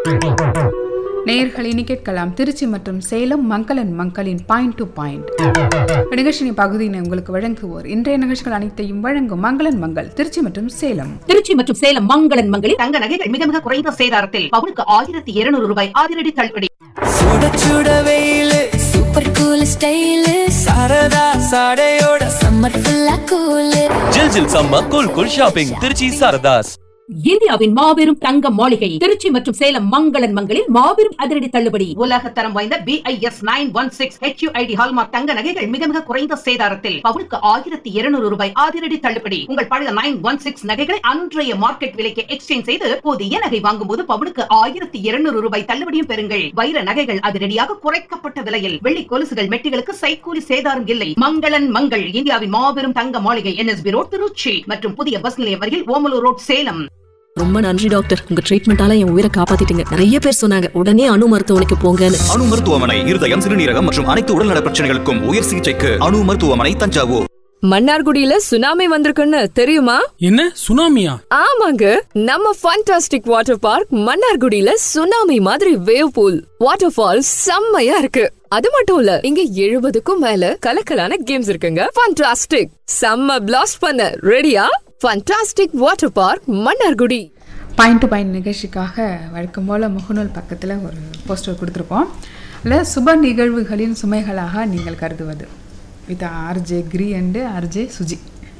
நேயர்கள் இனி கேட்கலாம் திருச்சி மற்றும் சேலம் மங்களன் மங்களின் பாயிண்ட் டு பாயிண்ட் நிகழ்ச்சியின் பகுதியினை உங்களுக்கு வழங்குவோர் இன்றைய நிகழ்ச்சிகள் அனைத்தையும் வழங்கும் மங்களன் மங்கள் திருச்சி மற்றும் சேலம் திருச்சி மற்றும் சேலம் மங்களன் மங்களில் தங்க நகைகள் மிக மிக குறைந்த சேதாரத்தில் பவுனுக்கு ஆயிரத்தி இருநூறு ரூபாய் அதிரடி தள்ளுபடி சுட சுட வெயிலு சூப்பர் கூல் ஸ்டைலு சரதா சாடையோட சம்மர் ஃபுல்லா கூலு ஜில் ஜில் சம்ம cool cool shopping Trichy Saradhas இந்தியாவின் மாபெரும் தங்க மாளிகை திருச்சி மற்றும் சேலம் மங்களன் மங்களில் மாபெரும் அதிரடி தள்ளுபடி உலக தரம் வாய்ந்த BIS nine one six HUID hallmark தங்க நகைகள் மிக மிக குறைந்த சேதாரத்தில் பவுனுக்கு ஆயிரத்தி இருநூறு ரூபாய் அதிரடி தள்ளுபடி உங்கள் பழைய நைன் ஒன் சிக்ஸ் நகைகளை அன்றைய மார்க்கெட் விலைக்கு எக்ஸ்சேஞ்ச் செய்து புதிய நகை வாங்கும் போது பவுனுக்கு ஆயிரத்தி இருநூறு ரூபாய் தள்ளுபடியும் பெறுங்கள் வைர நகைகள் அதிரடியாக குறைக்கப்பட்ட விலையில் வெள்ளி கொலுசுகள் மெட்டிகளுக்கு சைக்கூலி சேதாரம் இல்லை மங்களன் மங்கள் இந்தியாவின் மாபெரும் தங்க மாளிகை என்எஸ்பி ரோட் திருச்சி மற்றும் புதிய பஸ் நிலையம் அருகில் ஓமலூர் ரோட் சேலம் ரொம்ப நன்றி டாக்டர் உங்க ட்ரீட்மெண்டால என் உயிரை காப்பாத்திட்டீங்க நிறைய பேர் சொன்னாங்க உடனே அணு மருத்துவமனைக்கு போங்கன்னு அணு மருத்துவமனை இருதயம் சிறுநீரகம் மற்றும் அனைத்து உடல்நல பிரச்சனைகளுக்கும் உயர் சிகிச்சைக்கு அணு மருத்துவமனை தஞ்சாவூர் மன்னார்குடியில சுனாமி வந்திருக்குன்னு தெரியுமா என்ன சுனாமியா ஆமாங்க நம்ம ஃபண்டாஸ்டிக் வாட்டர் பார்க் மன்னார்குடியில சுனாமி மாதிரி வேவ் பூல் வாட்டர் ஃபால் செம்மையா இருக்கு அது மட்டும் இல்ல இங்க எழுபதுக்கும் மேல கலக்கலான கேம்ஸ் இருக்குங்க ஃபண்டாஸ்டிக் செம்ம பிளாஸ்ட் பண்ண ரெடியா fantastic water park Mannargudi point to point நிகழ்ச்சிக்காக வழக்கம் போல் முகநூல் பக்கத்தில் ஒரு போஸ்டர் கொடுத்துருப்போம் இல்லை சுப நிகழ்வுகளின் சுமைகளாக நீங்கள் கருதுவது with RJ Giri and RJ Suji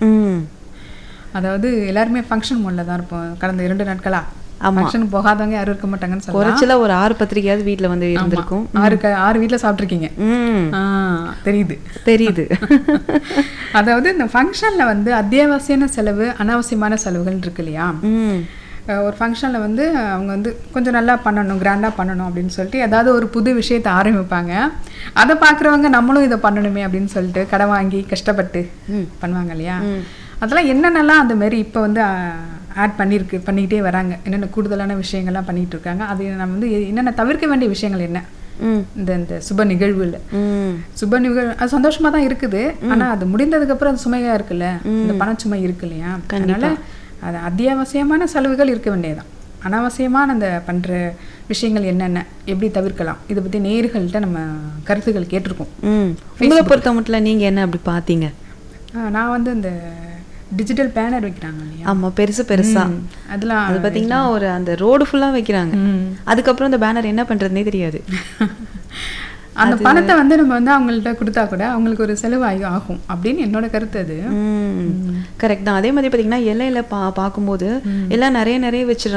அதாவது எல்லாருமே ஃபங்க்ஷன் மோடில் தான் இருப்போம் கடந்த இரண்டு நாட்களா ஆமா. ஃபங்க்ஷன் போகாதவங்க யாரும் இருக்க மாட்டாங்கன்னு சொல்லலாம் குறைச்சல ஒரு ஆறு பத்திரிக்கையாவது வீட்ல வந்து ஆமா. இருந்திருக்கும் ஆறு க- ஆறு வீட்டில் சாப்பிட்ருக்கீங்க ம். ஆ, தெரியுது தெரியுது அதாவது இந்த ஃபங்க்ஷனில் வந்து அத்தியாவசியமான செலவு அனாவசியமான செலவுகள் இருக்கு இல்லையா ம். அஹ் ஒரு ஃபங்க்ஷனில் வந்து அவங்க வந்து கொஞ்சம் நல்லா பண்ணணும் கிராண்டாக பண்ணணும் அப்படின்னு சொல்லிட்டு ஏதாவது ஒரு புது விஷயத்தை ஆரம்பிப்பாங்க அதை பார்க்குறவங்க நம்மளும் இதை பண்ணணுமே அப்படின்னு சொல்லிட்டு கடை வாங்கி கஷ்டப்பட்டு பண்ணுவாங்க இல்லையா அதெல்லாம் என்னென்னலாம் அந்த மாதிரி இப்போ வந்து ஆட் பண்ணியிருக்கு பண்ணிக்கிட்டே வராங்க என்னென்ன கூடுதலான விஷயங்கள்லாம் பண்ணிகிட்டு இருக்காங்க அது நம்ம வந்து என்னென்ன தவிர்க்க வேண்டிய விஷயங்கள் என்ன ம். இந்த இந்த சுப நிகழ்வுல ம். சுப நிகழ்வு அது சந்தோஷமா தான் இருக்குது ஆனா அது முடிந்ததுக்கு அப்புறம் அது சுமையா இருக்குல்ல இந்த பணச்சுமை இருக்கு இல்லையா அதனால அது அத்தியாவசியமான செலவுகள் இருக்க வேண்டியதுதான் அனாவசியமான அந்த பண்ற விஷயங்கள் என்னென்ன எப்படி தவிர்க்கலாம் இதை பத்தி நேயர்கள்ட்ட நம்ம கருத்துக்கள் கேட்டிருக்கோம் ம். உங்களை பொறுத்த மட்டும் நீங்க என்ன அப்படி பாத்தீங்க ஆஹ் நான் வந்து இந்த டிஜிட்டல் பேனர் வைக்கிறாங்க இல்லையா ஆமா பெருசு பெருசா ம். அதெல்லாம் அது பாத்தீங்கன்னா ஒரு அந்த ரோடு ஃபுல்லா வைக்கிறாங்க அதுக்கப்புறம் அந்த பேனர் என்ன பண்றதுனே தெரியாது அந்த பணத்தை வந்து நம்ம வந்து அவங்கள்ட்ட கொடுத்தா கூட அவங்களுக்கு ஒரு செலவு ஆகி ஆகும் அப்படின்னு என்னோட கருத்து அது கரெக்ட் தான் அதே மாதிரி பாத்தீங்கன்னா எல்லையில பா பார்க்கும்போது எல்லாம் நிறைய நிறைய வச்சிடறாங்க